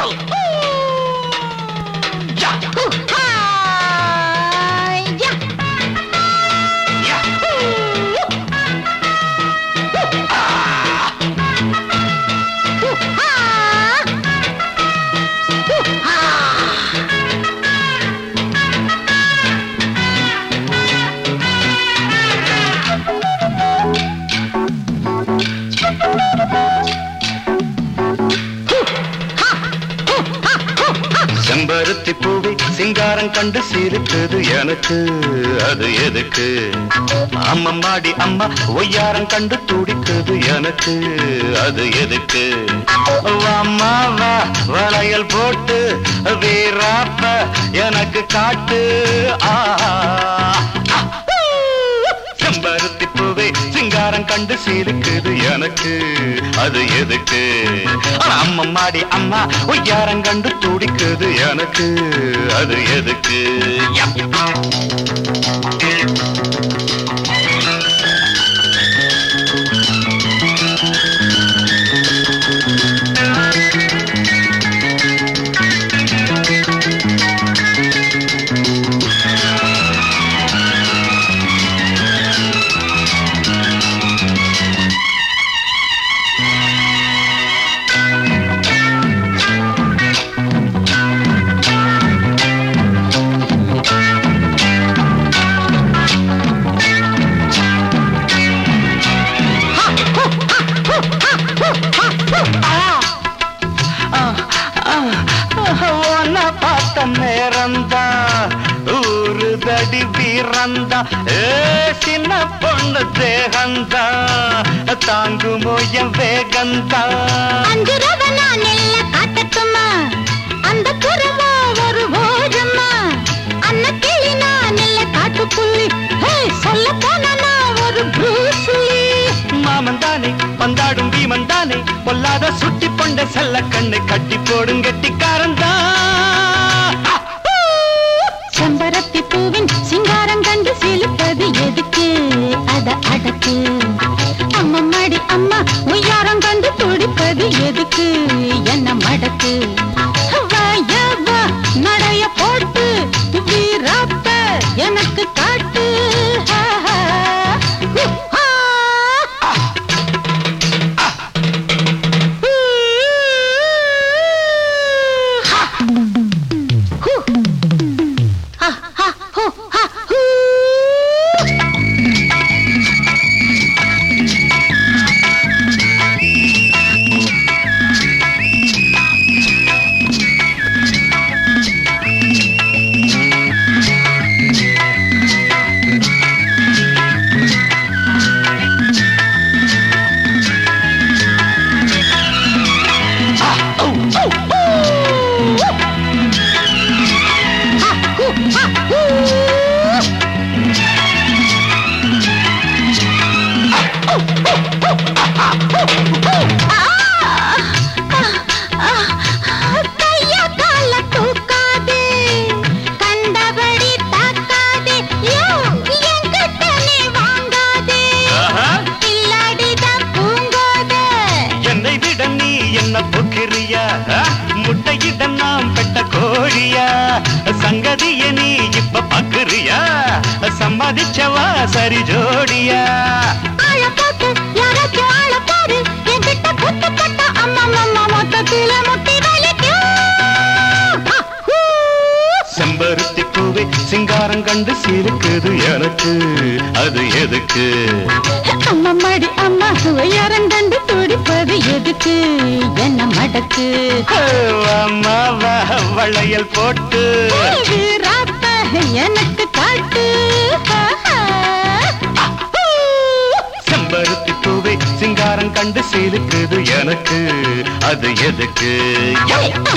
செம்பருத்தி பூவை சிங்காரம் கண்டு சிரித்தது எனக்கு அது எதுக்கு அம்மம்மாடி அம்மா ஒய்யாரம் கண்டு துடித்தது எனக்கு அது எதுக்கு அம்மா வா வளையல் போட்டு வீராப்ப எனக்கு காட்டு ஆ செம்பருத்தி பூவே சிங்காரம் கண்டு சிரிக்குது எனக்கு அது எதுக்கு அம்மம்மாடி அம்மா ஒய்யாரம் கண்டு துடிக்குது எனக்கு அது எதுக்கு யப். உன்னை பார்த்த நேரந்தா ஊரு தடி வீரந்தா ஏ சின்ன பொண்ணு தேகந்தா தாங்குமோ என் வேகந்தா அஞ்சுரவ நான் நெல்ல காட்டட்டுமா அந்த புறவோ ஒரு ஓரம்மா அன்ன கிளி நான் நெல்ல காட்டுப்புள்ளி ஹே சொல்ல போனா நான் ஒரு ப்ரூஸ்லி மாமன் தானே பந்தாடும் பீமன் தானே பொல்லாத சுட்டி கொண்ட செல்ல கண்ணை கட்டி போடும் கெட்டிக்காரந்தா செம்பரத்தி பூவின் சிங்காரம் கண்டு சிலுப்பது எதுக்கு அத அடக்கு அம்மம்மாடி அம்மா உய்யாரம் கண்டு துடிப்பது எதுக்கு என்ன மடக்கு வாய வா, நடைய போட்டு வீராப்ப எனக்கு காட்டு ஹா, ஹா. ஹு, ஹா. ஹா. ஹு. Ha ha ho ha hoo. Ha hoo ha hoo. கைய கால தூக்காதே கண்டபடி தாக்காதே யோ என்கிட்ட நீ வாங்காதே ஆஹா. இல்லாடிதான் பூங்காதே என்னை விட நீ என்ன பொக்கிறியா முட்டையிட நாம் பெட்ட கோழியா சங்கதிய நீ இப்ப பாக்குறியா சம்மதிச்சவா சரி ஜோடியா ஆள போட்டு யாராச்சும் ஆள பாரு என்கிட்ட புத்து பட்ட அம்மா அம்மா மொத்தத்தில முட்டி வலிக்கும் ஹா, ஹூ. செம்பருத்தி பூவே சிங்காரம் கண்டு சிரிக்குது எனக்கு அது எதுக்கு அம்மம்மாடி அம்மா உயரங்கண்டு துடிப்பது எதுக்கு என்ன மடக்கு அம்மா வா, வளையல் போட்டு வீராப்ப எனக்கு காட்டு செம்பருத்தி பூவே சிங்காரம் கண்டு சிரிக்குது எனக்கு அது எதுக்கு ஆ